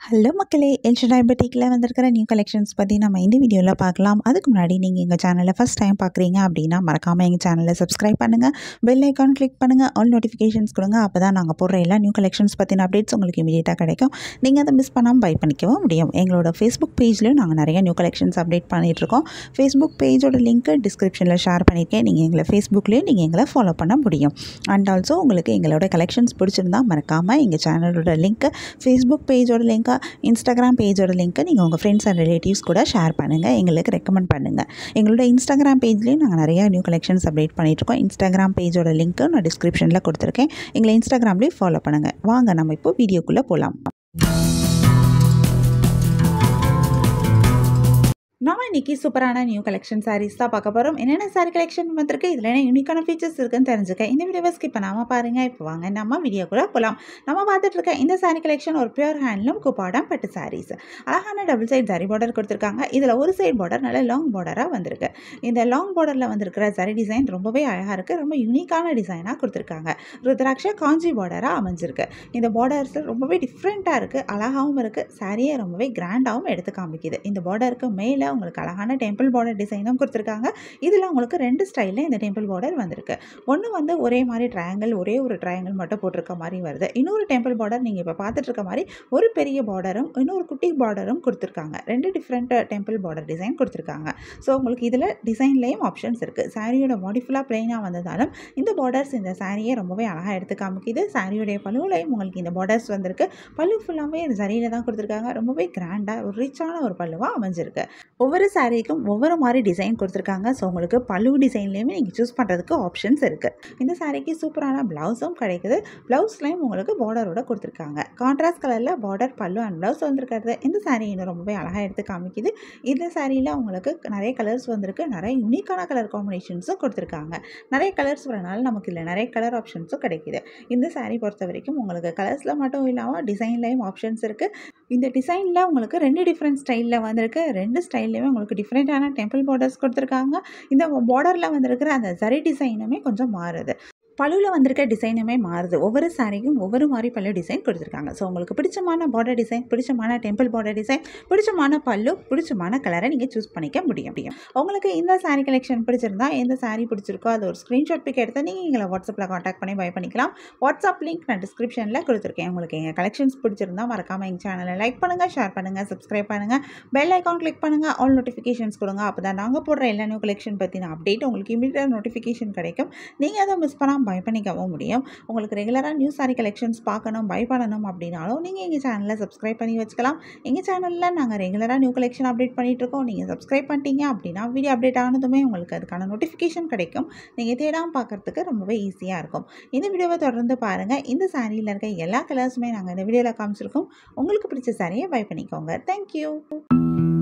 hello மக்களே எல்ஷன் டயபெட்டிக்கில் வந்திருக்கிற new collections பற்றி நம்ம இந்த வீடியோவில் பார்க்கலாம் அதுக்கு முன்னாடி நீங்கள் எங்கள் சேனலை ஃபஸ்ட் டைம் பார்க்குறீங்க அப்படின்னா மறக்காமல் எங்கள் சேனலை சப்ஸ்கிரைப் பண்ணுங்கள் பெல் ஐக்கான் கிளிக் பண்ணுங்கள் ஆல் நோட்டிஃபிகேஷன்ஸ் கொடுங்க அப்போ தான் நாங்கள் போடுற எல்லா நியூ கலெக்ஷன்ஸ் பற்றின அப்டேட்ஸ் உங்களுக்கு இமீடியட்டாக கிடைக்கும் நீங்கள் அதை மிஸ் பண்ணாமல் பை பண்ணிக்கவும் முடியும் எங்களோட ஃபேஸ்புக் பேஜ்லையும் நாங்கள் நிறைய நியூ கலெக்ஷன்ஸ் அப்டேட் பண்ணிகிட்ருக்கோம் ஃபேஸ்புக் பேஜோட லிங்க்கு டிஸ்கிரிப்ஷனில் ஷேர் பண்ணியிருக்கேன் நீங்கள் எங்களை ஃபேஸ்புக்லேயும் நீங்கள் எங்களை ஃபாலோ பண்ண முடியும் அண்ட் ஆல்சோ உங்களுக்கு எங்களோட கலெக்ஷன்ஸ் பிடிச்சிருந்தா மறக்காமல் எங்கள் சேனலோட லிங்க்கு ஃபேஸ்புக் பேஜோட லிங்க்கை இன்ஸ்டாகிராம் பேஜோட லிங்க்கை நீங்கள் உங்கள் ஃப்ரெண்ட்ஸ் அண்ட் ரிலேட்டிவ்ஸ் கூட ஷேர் பண்ணுங்கள் எங்களுக்கு ரெக்கமெண்ட் பண்ணுங்கள் எங்களோட இன்ஸ்டாகிராம் பேஜ்லேயும் நாங்கள் நிறையா நியூ கலெக்ஷன்ஸ் அப்டேட் பண்ணிகிட்ருக்கோம் இன்ஸ்டாகிராம் பேஜோட லிங்க்கு நான் டிஸ்கிரிப்ஷனில் கொடுத்துருக்கேன் எங்களை இன்ஸ்டாகிராம்லேயும் ஃபாலோ பண்ணுங்கள் வாங்க நம்ம இப்போ வீடியோக்குள்ளே போகலாம் நம்ம இன்றைக்கி சூப்பரான நியூ கலெக்ஷன் சாரீஸ் தான் பார்க்க போகிறோம் என்னென்ன சாரீ கலெக்ஷன் வந்திருக்கு இதில் என்ன யூனிக்கான ஃபீச்சர்ஸ் இருக்குன்னு தெரிஞ்சுக்க இந்த வீடியோவை ஸ்கிப் பண்ணாமல் பாருங்கள் இப்போ வாங்க நம்ம வீடியோக்குள்ளே போகலாம் நம்ம பார்த்துட்டு இருக்க இந்த சாரீ கலெக்ஷன் ஒரு பியூர் ஹேண்ட்லூம் குப்பாடம் பட்டு சாரீஸ் அழகான டபுள் சைட் ஜரி பார்டர் கொடுத்துருக்காங்க இதில் ஒரு சைடு பார்டர் நல்ல லாங் பார்டராக வந்திருக்கு இந்த லாங் பார்டரில் வந்திருக்கிற ஜரி டிசைன் ரொம்பவே அழகாக இருக்குது ரொம்ப யூனிக்கான டிசைனாக கொடுத்துருக்காங்க ருத்ராட்ச காஞ்சி பார்டராக அமைஞ்சிருக்கு இந்த பார்டர்ஸ் ரொம்பவே டிஃப்ரெண்ட்டாக இருக்குது அழகாகவும் இருக்குது சாரியை ரொம்பவே கிராண்டாகவும் எடுத்து காமிக்குது இந்த பார்டருக்கு மேலே உங்களுக்கு அழகான டெம்பிள் பார்டர் டிசைனும் கொடுத்துருக்காங்க இதில் உங்களுக்கு ரெண்டு ஸ்டைலில் இந்த டெம்பிள் பார்டர் வந்திருக்கு ஒன்று வந்து ஒரே மாதிரி ட்ரையாங்கிள் ஒரே ஒரு ட்ரையாங்கிள் மட்டும் போட்டிருக்க மாதிரி வருது இன்னொரு டெம்பிள் பார்டர் நீங்கள் இப்போ பார்த்துட்டு இருக்க மாதிரி ஒரு பெரிய பார்டரும் இன்னொரு குட்டி பார்டரும் கொடுத்துருக்காங்க ரெண்டு டிஃப்ரெண்ட் டெம்பிள் பார்டர் டிசைன் கொடுத்துருக்காங்க ஸோ உங்களுக்கு இதில் டிசைன்லேயும் ஆப்ஷன்ஸ் இருக்குது சாரியோட பாடி ஃபுல்லாக ப்ளைனாக வந்ததாலும் இந்த பார்டர்ஸ் இந்த சாரியை ரொம்பவே அழகாக எடுத்து காமிக்குது சாரியோடைய பல்லுவிலையும் உங்களுக்கு இந்த பார்டர்ஸ் வந்திருக்கு பல்லு ஃபுல்லாகவே சரியில் தான் கொடுத்துருக்காங்க ரொம்பவே கிராண்டாக ஒரு ரிச்சான ஒரு பல்லுவாக அமைஞ்சிருக்கு ஒவ்வொரு சாரீக்கும் ஒவ்வொரு மாதிரி டிசைன் கொடுத்துருக்காங்க ஸோ உங்களுக்கு பல்லு டிசைன்லேயுமே நீங்கள் சூஸ் பண்ணுறதுக்கு ஆப்ஷன்ஸ் இருக்குது இந்த சாரீக்கு சூப்பரான ப்ளவுஸும் கிடைக்குது ப்ளவுஸ்லேயும் உங்களுக்கு பார்டரோட கொடுத்துருக்காங்க கான்ட்ராஸ்ட் கலரில் பார்டர் பல்லு அண்ட் ப்ளவுஸ் வந்திருக்கிறது இந்த சாரீ இன்னும் ரொம்பவே அழகாக எடுத்து காமிக்குது இந்த சாரியில் உங்களுக்கு நிறைய கலர்ஸ் வந்திருக்கு நிறைய யூனிக்கான கலர் காம்பினேஷன்ஸும் கொடுத்துருக்காங்க நிறைய கலர்ஸ் வரனால நமக்கு இல்லை நிறைய கலர் ஆப்ஷன்ஸும் கிடைக்குது இந்த சாரீ பொறுத்த வரைக்கும் உங்களுக்கு கலர்ஸில் மட்டும் இல்லாமல் டிசைன்லேயும் ஆப்ஷன்ஸ் இருக்குது இந்த டிசைனில் உங்களுக்கு ரெண்டு டிஃப்ரெண்ட் ஸ்டைலில் வந்திருக்கு ரெண்டு ஸ்டைல்லையுமே உங்களுக்கு டிஃப்ரெண்ட்டான டெம்பிள் பார்டர்ஸ் கொடுத்துருக்காங்க இந்த பார்டரில் வந்திருக்கிற அந்த ஜரி டிசைனுமே கொஞ்சம் மாறுது பழுவில் வந்திருக்க டிசைனுமே மாறுது ஒவ்வொரு சாரிக்கும் ஒவ்வொரு மாதிரி பல்லு டிசைன் கொடுத்துருக்காங்க ஸோ உங்களுக்கு பிடிச்சமான பார்டர் டிசைன் பிடிச்சமான டெம்பிள் பார்டர் டிசைன் பிடிச்சமான பல்லு பிடிச்சமான கலரை நீங்கள் சூஸ் பண்ணிக்க முடியும் முடியும் உங்களுக்கு இந்த சாரீ கலெக்ஷன் பிடிச்சிருந்தா எந்த சாரீ பிடிச்சிருக்கோ அது ஒரு ஸ்க்ரீன்ஷாட் பிக் எடுத்து நீங்கள் எங்களை வாட்ஸ்அப்பில் காண்டாக்ட் பண்ணி பை பண்ணிக்கலாம் வாட்ஸ்அப் லிங்க் நான் டிஸ்கிரிப்ஷனில் கொடுத்துருக்கேன் உங்களுக்கு எங்கள் கலெக்ஷன்ஸ் பிடிச்சிருந்தா மறக்காமல் எங்கள் சேனலை லைக் பண்ணுங்கள் ஷேர் பண்ணுங்கள் சப்ஸ்கிரைப் பண்ணுங்கள் பெல் ஐக்கான் கிளிக் பண்ணுங்கள் ஆல் நோட்டிஃபிகேஷன்ஸ் கொடுங்க அப்போ தான் நாங்கள் போடுற எல்லா நியூ கலெக்ஷன் பற்றின அப்டேட் உங்களுக்கு இமீடியட் நோட்டிஃபிகேஷன் கிடைக்கும் நீங்கள் அதை மிஸ் பண்ணாமல் பை பண்ணிக்கவும் முடியும் உங்களுக்கு ரெகுலராக நியூஸ் சாரி கலெக்ஷன்ஸ் பார்க்கணும் பை பண்ணணும் அப்படின்னாலும் நீங்கள் எங்கள் சேனலில் சப்ஸ்கிரைப் பண்ணி வச்சுக்கலாம் எங்கள் சேனலில் நாங்கள் ரெகுலராக நியூ கலெக்ஷன் அப்டேட் பண்ணிகிட்ருக்கோம் நீங்கள் சப்ஸ்கிரைப் பண்ணிட்டீங்க அப்படின்னா வீடியோ அப்டேட் ஆனதுமே உங்களுக்கு அதுக்கான நோட்டிஃபிகேஷன் கிடைக்கும் நீங்கள் தேடாமல் பார்க்குறதுக்கு ரொம்பவே ஈஸியாக இருக்கும் இந்த வீடியோவை தொடர்ந்து பாருங்கள் இந்த சாரியில் இருக்க எல்லா கலர்ஸுமே நாங்கள் இந்த வீடியோவில் காமிச்சிருக்கோம் உங்களுக்கு பிடிச்ச சாரியை பை பண்ணிக்கோங்க தேங்க்யூ